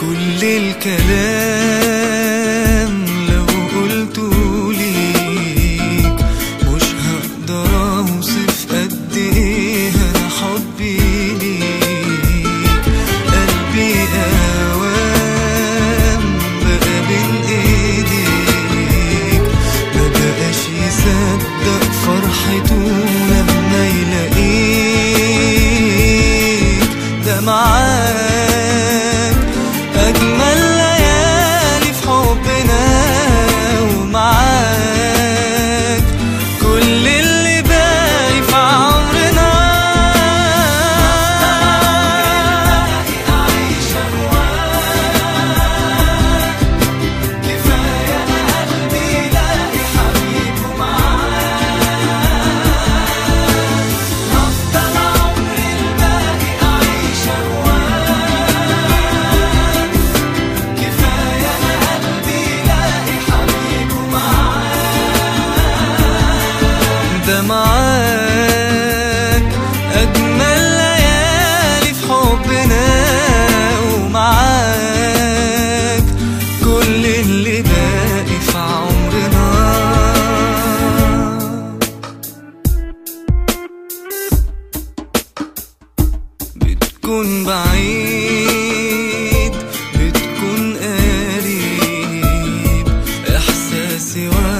كل الكلام لو قلته ليك مش هقدر اوصف قد ايه انا حبي ليك قلبي اوام بقى بين ايديك ما بقاش يصدق فرحته لما يلاقيك ده معاك أجمل ليالي في حبنا ومعاك كل اللي باقي في عمرنا كفاية قلبي يلاقي حبيبه هفضل عمري الباقي أعيش أهواك كفاية أنا قلبي يلاقي حبيبه معاك ده معاك أجمل ليالي في حبنا ومعاك كل اللي باقي في عمرنا بتكون بعيد بتكون قريب احساسي واحد